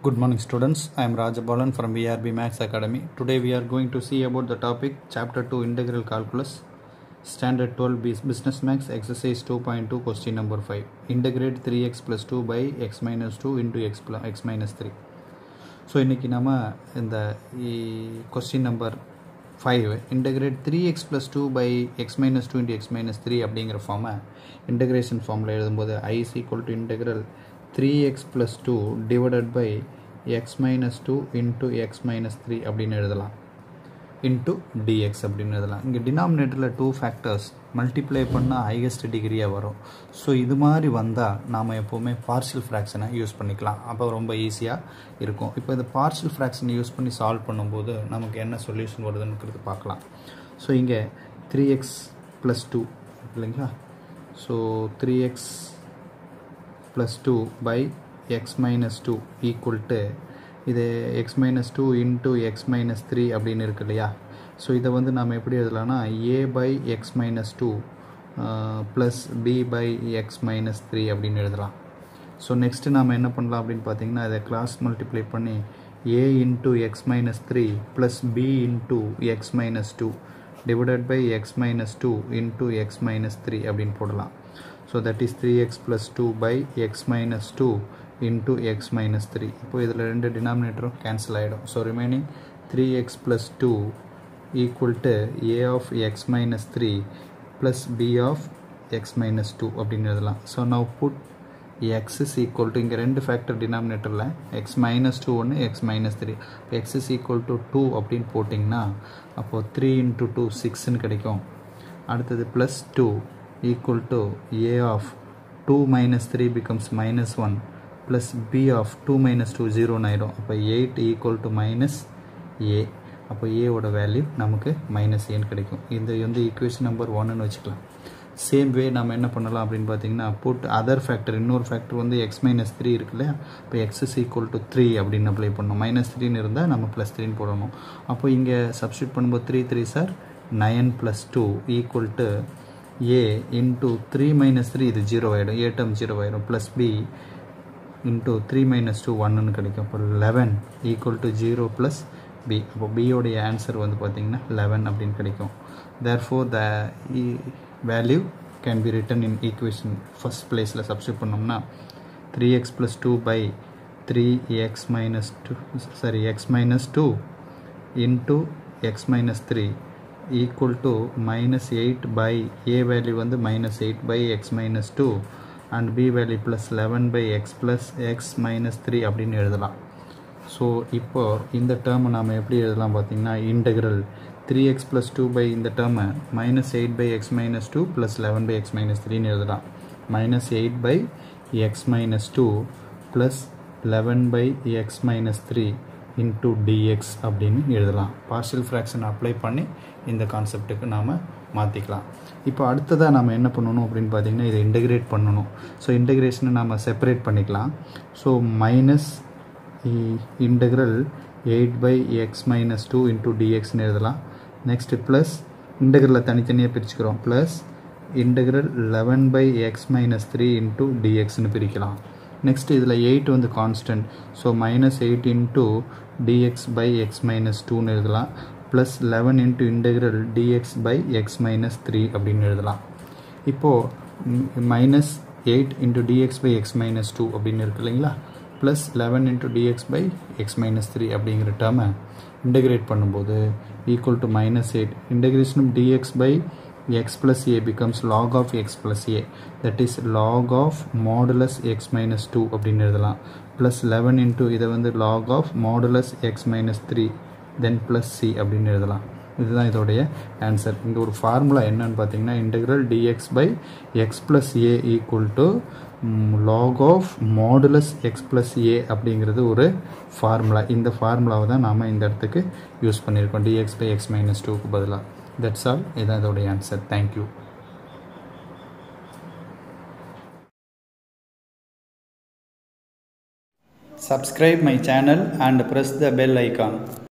Good morning, students. I am Rajabalan from VRB Max Academy. Today we are going to see about the topic Chapter 2 Integral Calculus, Standard 12 Bus- Business Max, Exercise 2.2, Question number 5. Integrate 3x plus 2 by x minus 2 into x, plus, x minus 3. So இன்றைக்கி நம்ம இந்த question number five integrate three x plus two by x minus two into x minus three அப்படிங்கிற ஃபார்மை integration ஃபார்மில் எழுதும்போது I is equal to integral three x plus two divided by x minus two into x minus three அப்படின்னு எழுதலாம் into d x அப்படின்னு எழுதலாம் இங்கே டினாமினேட்டரில் டூ ஃபேக்டர்ஸ் மல்டிப்ளை பண்ணால் ஹையஸ்ட் டிகிரியாக வரும் ஸோ இது மாதிரி வந்தால் நாம் எப்போவுமே பார்ஷியல் ஃப்ராக்ஷனை யூஸ் பண்ணிக்கலாம் அப்போ ரொம்ப ஈஸியாக இருக்கும் இப்போ இந்த பார்ஷியல் ஃப்ராக்ஷனை யூஸ் பண்ணி சால்வ் பண்ணும்போது நமக்கு என்ன சொல்யூஷன் வருதுன்னுக்கிறது பார்க்கலாம் ஸோ இங்கே த்ரீ எக்ஸ் ப்ளஸ் டூ இல்லைங்களா so three x plus two by x minus two equal to இது x minus two into x minus three அப்படின்னு இருக்கு இல்லையா ஸோ இதை வந்து நம்ம எப்படி எழுதலாம்னா A by x minus two plus B by x minus three அப்படின்னு எழுதலாம் ஸோ நெக்ஸ்ட்டு நாம் என்ன பண்ணலாம் அப்படின்னு பார்த்தீங்கன்னா இதை கிளாஸ் மல்டிப்ளை பண்ணி A into x minus three plus B into x minus two divided by x minus two into x minus three அப்படின்னு போடலாம் so that is three x plus two by x minus two into x minus three இப்போ இதில் ரெண்டு டினாமினேட்டரும் cancel ஆகிடும் so remaining three x plus two equal to A of x minus three plus B of x minus two அப்படின்னு எழுதலாம் so now put x is equal to இங்கே ரெண்டு factor டினாமினேட்டரில் எக்ஸ் மைனஸ் டூ ஒன்று x minus three இப்போ x is equal to two அப்படின்னு போட்டிங்கன்னா அப்போது த்ரீ இன்ட்டு டூ சிக்ஸ்ன்னு கிடைக்கும் அடுத்தது plus two equal to A of two minus three becomes minus one plus B of two minus two ஜீரோன்னு ஆகிடும் அப்போ eight equal to minus A அப்போ ஏவோட வேல்யூ நமக்கு மைனஸ் ஏன்னு கிடைக்கும் இந்த வந்து ஈக்குவேஷன் நம்பர் ஒன்னுன்னு வச்சுக்கலாம் சேம் வே நம்ம என்ன பண்ணலாம் அப்படின்னு பார்த்தீங்கன்னா புட் அதர் ஃபேக்டர் இன்னொரு ஃபேக்டர் வந்து எக்ஸ் மைனஸ் த்ரீ இருக்கு இல்லையா இப்போ x is equal to three அப்படின்னு அப்ளை பண்ணணும் மைனஸ் த்ரீன்னு இருந்தால் நம்ம ப்ளஸ் த்ரீன்னு போடணும் அப்போ இங்கே சப்ஸ்டியூட் பண்ணும்போது த்ரீ த்ரீ சார் nine plus two equal to A into three minus three இது ஜீரோ ஆகிடும் ஏ டேர்ம் ஜீரோ ஆகிடும் plus B into three minus two ஒன்னு கிடைக்கும் அப்போ eleven equal to zero plus B அப்போ பியோடைய ஆன்சர் வந்து பார்த்திங்கன்னா லெவன் அப்படின்னு கிடைக்கும் therefore the value can be written in equation first பிளேஸில் சப்ஸ்டியூட் பண்ணோம்னா three x plus two by three x minus two sorry X minus two into x minus three equal to minus eight by A value வந்து minus eight by x minus two and B value plus eleven by x plus x minus three அப்படின்னு எழுதலாம் so இப்போ இந்த டேர்மை நாம் எப்படி எழுதலாம் பார்த்தீங்கன்னா integral three x plus two by இந்த டேர்மை minus eight by x minus two plus eleven by x minus த்ரீன்னு எழுதலாம் minus eight by x minus two plus eleven by x minus three into d x அப்படின்னு எழுதலாம் partial fraction apply பண்ணி இந்த கான்செப்ட்டுக்கு நாம் மாற்றிக்கலாம் இப்போ அடுத்ததாக நம்ம என்ன பண்ணணும் அப்படின்னு பார்த்தீங்கன்னா இதை இன்டகிரேட் பண்ணணும் ஸோ இன்டகிரேஷனை நம்ம செப்பரேட் பண்ணிக்கலாம் so minus integral eight by x minus two into டிஎக்ஸ்னு எழுதலாம் நெக்ஸ்ட்டு ப்ளஸ் இன்டகிரலில் தனித்தனியாக பிரிச்சுக்கிறோம் plus integral eleven by x minus three into டிஎக்ஸ்னு பிரிக்கலாம் நெக்ஸ்ட் இதில் எயிட் வந்து constant so minus eight into d x by x minus டூன்னு எழுதலாம் plus eleven into integral d x by x minus three அப்படின்னு எழுதலாம் இப்போது minus eight into d x by x minus two அப்படின்னு இருக்கு இல்லைங்களா plus eleven into d x by x minus three அப்படிங்கிற டேர்மை இன்டகிரேட் பண்ணும்போது equal to minus eight integration d x by x plus a becomes log of x plus a that is log of modulus x minus 2 அப்படின்னு எழுதலாம் plus 11 into இதை வந்து log of modulus x minus 3 then plus c அப்படின்னு எழுதலாம் இதுதான் இதோடைய answer இந்த ஒரு ஃபார்முலா என்னன்னு பார்த்தீங்கன்னா integral dx by x plus A equal to log of modulus x plus A அப்படிங்கிறது ஒரு ஃபார்முலா இந்த ஃபார்முலாவை தான் நாம் இந்த இடத்துக்கு யூஸ் பண்ணியிருக்கோம் dx பை எக்ஸ் மைனஸ் டூக்கு பதிலாக தட்ஸ் ஆல் இதான் இதோடைய answer thank you Subscribe my channel and press the bell icon.